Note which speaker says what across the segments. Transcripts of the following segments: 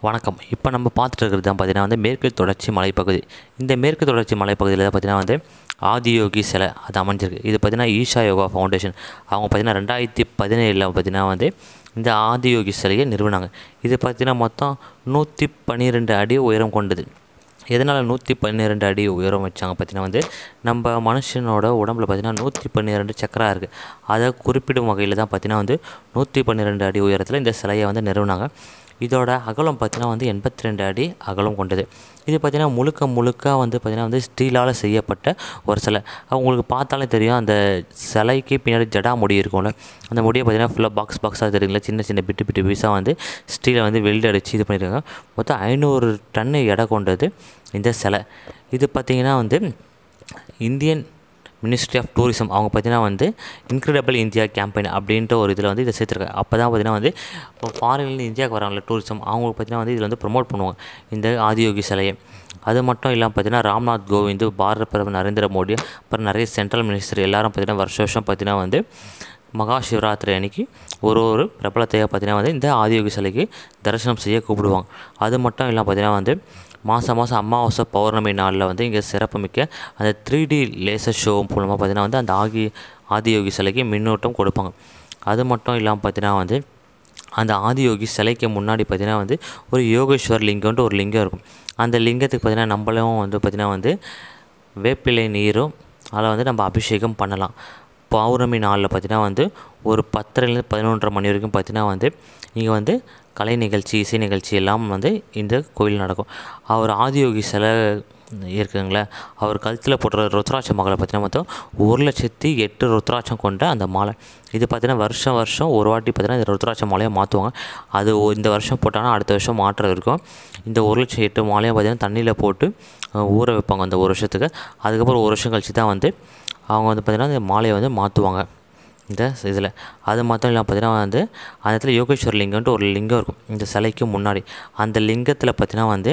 Speaker 1: வணக்கம் இப்போ நம்ம பார்த்துட்டு இருக்கிறது தான் பார்த்தீங்கன்னா வந்து மேற்கு தொடர்ச்சி மலைப்பகுதி இந்த மேற்கு தொடர்ச்சி மலைப்பகுதியில் தான் பார்த்தீங்கன்னா வந்து ஆதியோகி சிலை அது அமைஞ்சிருக்கு இது பார்த்தீங்கன்னா ஈஷா யோகா ஃபவுண்டேஷன் அவங்க பார்த்தீங்கன்னா ரெண்டாயிரத்தி பதினேழில் பார்த்தீங்கன்னா வந்து இந்த ஆதியோகி சிலையை நிறுவினாங்க இது பார்த்தீங்கன்னா மொத்தம் நூற்றி பன்னிரெண்டு அடி உயரம் கொண்டது எதனால் நூற்றி பன்னிரெண்டு அடி உயரம் வச்சாங்க பார்த்தீங்கன்னா வந்து நம்ம மனுஷனோட உடம்புல பார்த்தீங்கன்னா நூற்றி பன்னிரெண்டு சக்கரா இருக்குது அதை குறிப்பிடும் வகையில் தான் பார்த்தீங்கன்னா வந்து நூற்றி பன்னிரெண்டு அடி உயரத்தில் இந்த சிலையை வந்து நிறுவினாங்க இதோட அகலம் பார்த்தீங்கன்னா வந்து எண்பத்தி ரெண்டு அடி அகலம் கொண்டது இது பார்த்தீங்கன்னா முழுக்க முழுக்க வந்து பார்த்தீங்கன்னா வந்து ஸ்டீலால் செய்யப்பட்ட ஒரு சிலை உங்களுக்கு பார்த்தாலே தெரியும் அந்த சிலைக்கு பின்னாடி ஜடா முடி இருக்கும்ல அந்த முடியை பார்த்தீங்கன்னா ஃபுல்லாக பாக்ஸ் பாக்ஸாக தெரியுங்களா சின்ன சின்ன பிட்டு பிட்டு பீஸாக வந்து ஸ்டீலை வந்து வெல்டு அடித்து இது பண்ணியிருக்காங்க மொத்தம் ஐநூறு டன்னு எடை கொண்டது இந்த சிலை இது பார்த்திங்கன்னா வந்து இந்தியன் மினிஸ்ட்ரி ஆஃப் டூரிசம் அவங்க பார்த்தீங்கன்னா வந்து இன்க்ரெடிபிள் இந்தியா கேம்பெயின் அப்படின்ற ஒரு இதில் வந்து இதை சேர்த்துருக்காங்க அப்போ தான் பார்த்தீங்கன்னா வந்து இப்போ ஃபாரின்லேருந்து இந்தியாவுக்கு வராங்களே டூரிசம் அவங்களுக்கு பார்த்தீங்கன்னா வந்து இதில் வந்து ப்ரொமோட் பண்ணுவாங்க இந்த ஆதியோகி சிலையை அது மட்டும் இல்லாமல் பார்த்தீங்கன்னா ராம்நாத் கோவிந்த் பாரத பிரதமர் நரேந்திர மோடி அப்புறம் நிறைய சென்ட்ரல் மினிஸ்டர் எல்லாரும் பார்த்தீங்கன்னா வருஷம் வருஷம் பார்த்தீங்கன்னா வந்து மகா சிவராத்திரி அன்னைக்கு ஒரு ஒரு பிரபலத்தையாக பார்த்தீங்கன்னா வந்து இந்த ஆதியோகி சிலைக்கு தரிசனம் செய்ய கூப்பிடுவாங்க அது மட்டும் இல்லாமல் பார்த்தீங்கன்னா வந்து மாதம் மாதம் அமாவாசை பௌர்ணமி நாளில் வந்து இங்கே சிறப்புமிக்க அந்த த்ரீ டி லேசர் ஷோ மூலமாக பார்த்தீங்கன்னா வந்து அந்த ஆகி ஆதியோகி சிலைக்கு மின்னோட்டம் கொடுப்பாங்க அது மட்டும் இல்லாமல் பார்த்தீங்கன்னா வந்து அந்த ஆதியோகி சிலைக்கு முன்னாடி பார்த்தீங்கன்னா வந்து ஒரு யோகேஸ்வர் லிங்கம்ன்ட்டு ஒரு லிங்கம் இருக்கும் அந்த லிங்கத்துக்கு பார்த்தீங்கன்னா நம்மளும் வந்து பார்த்திங்கன்னா வந்து வேப்பிலை நீரும் அதில் வந்து நம்ம அபிஷேகம் பண்ணலாம் பௌர்ணமி நாளில் பார்த்தீங்கன்னா வந்து ஒரு பத்தரைலேருந்து பதினொன்றரை மணி வரைக்கும் பார்த்தீங்கன்னா வந்து இங்கே வந்து கலை நிகழ்ச்சி இசை நிகழ்ச்சி எல்லாம் வந்து இந்த கோயில் நடக்கும் அவர் ஆதியோகி சிலை இருக்குங்களே அவர் கழுத்தில் போடுற ருத்ராட்ச மாலை பார்த்தீங்கன்னா மொத்தம் ஒரு லட்சத்தி எட்டு ருத்ராட்சம் கொண்ட அந்த மாலை இது பார்த்தீங்கன்னா வருஷம் வருஷம் ஒரு வாட்டி பார்த்தீங்கன்னா இந்த ருத்ராட்ச மாலையை மாற்றுவாங்க அது ஒ- இந்த வருஷம் போட்டாங்கன்னா அடுத்த வருஷம் மாற்றம் இருக்கும் இந்த ஒரு லட்சம் எட்டு மாலையும் பார்த்தீங்கன்னா தண்ணியில் போட்டு அஹ், ஊற வைப்பாங்க அந்த ஒரு வருஷத்துக்கு அதுக்கப்புறம் ஒரு வருஷம் கழிச்சு தான் வந்து அவங்க வந்து பார்த்திங்கன்னா இந்த மாலையை வந்து மாற்றுவாங்க இந்த இதில் அது மட்டும் இல்லாமல் பார்த்தீங்கன்னா வந்து அந்த இடத்துல யோகேஸ்வர் லிங்கம்ன்ட்டு ஒரு லிங்கம் இருக்கும் இந்த சிலைக்கு முன்னாடி அந்த லிங்கத்தில் பார்த்தீங்கன்னா வந்து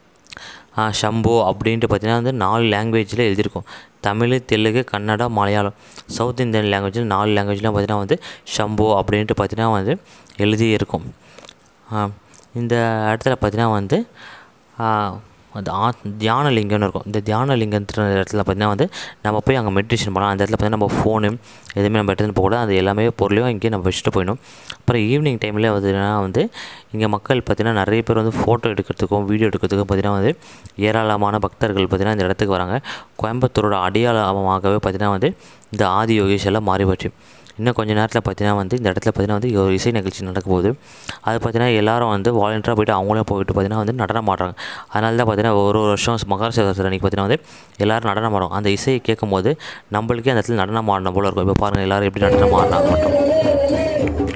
Speaker 1: ஆ, ஷம்போ அப்படின்ட்டு பார்த்தீங்கன்னா வந்து நாலு லாங்குவேஜில் எழுதியிருக்கும் தமிழ் தெலுங்கு கன்னடா மலையாளம் சவுத் இந்தியன் லாங்குவேஜில் நாலு லாங்குவேஜ்லாம் பார்த்தீங்கன்னா வந்து ஷம்போ அப்படின்ட்டு பார்த்தீங்கன்னா வந்து எழுதி இருக்கும் ஆ, இந்த இடத்துல பார்த்தீங்கன்னா வந்து ஆ, அந்த ஆ தியான லிங்கம்னு இருக்கும் இந்த தியான லிங்கன்ற இடத்துல பார்த்தீங்கன்னா வந்து நம்ம போய் அங்கே மெடிடேஷன் பண்ணலாம் அந்த இடத்துல பார்த்தீங்கன்னா நம்ம ஃபோனு எதுவுமே நம்ம எடுத்துகிட்டு போகக்கூடாது அது எல்லாமே பொருளையும் இங்கேயே நம்ம வச்சுட்டு போயிடணும் அப்புறம் ஈவினிங் டைமில் பார்த்தீங்கன்னா வந்து இங்கே மக்கள் பார்த்தீங்கன்னா நிறைய பேர் வந்து ஃபோட்டோ எடுக்கிறதுக்கும் வீடியோ எடுக்கிறதுக்கும் பார்த்தீங்கன்னா வந்து ஏராளமான பக்தர்கள் பார்த்தீங்கன்னா இந்த இடத்துக்கு வராங்க கோயம்புத்தூரோட அடையாளமாகவே பார்த்தீங்கன்னா வந்து இந்த ஆதி யோகேஷ் எல்லாம் மாறி போச்சு இன்னும் கொஞ்ச நேரத்தில் பார்த்தீங்கன்னா வந்து இந்த இடத்துல பார்த்தீங்கன்னா வந்து ஒரு இசை நிகழ்ச்சி நடக்க போகுது அது பார்த்தீங்கன்னா எல்லாரும் வந்து வாலண்டியராக போயிட்டு அவங்களும் போயிட்டு பார்த்தீங்கன்னா வந்து நடனம் ஆடுறாங்க அதனால தான் பார்த்தீங்கன்னா ஒரு ஒரு வருஷம் மகர சிவராத்திரி அன்றைக்கி பார்த்தீங்கன்னா வந்து எல்லாரும் நடனம் ஆடுறோம் அந்த இசையை கேட்கும் போது நம்மளுக்கே அந்த இடத்துல நடனம் ஆடணும் போல இருக்கும் இப்போ பாருங்கள் எல்லாரும் எப்படி நடனம் ஆடினாங்க மட்டும்